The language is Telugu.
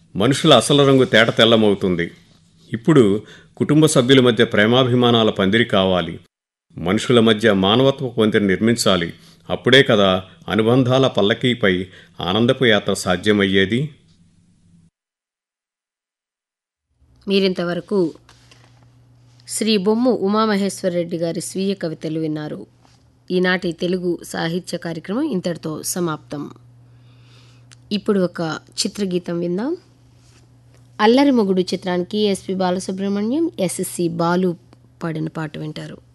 మనుషుల అసలు రంగు తేట తెల్లమవుతుంది ఇప్పుడు కుటుంబ సభ్యుల మధ్య ప్రేమాభిమానాల పందిరి కావాలి మనుషుల మధ్య మానవత్వ పందిరి నిర్మించాలి అప్పుడే కదా అనుబంధాల పల్లకీపై ఆనందపు యాత్ర సాధ్యమయ్యేది మీరింతవరకు శ్రీ బొమ్ము ఉమామహేశ్వరరెడ్డి గారి స్వీయ కవితలు విన్నారు ఈనాటి తెలుగు సాహిత్య కార్యక్రమం ఇంతటితో సమాప్తం ఇప్పుడు ఒక చిత్రగీతం విందాం అల్లరి మొగుడు చిత్రానికి ఎస్పి బాలసుబ్రహ్మణ్యం ఎస్ఎస్సి బాలు పాడిన పాట వింటారు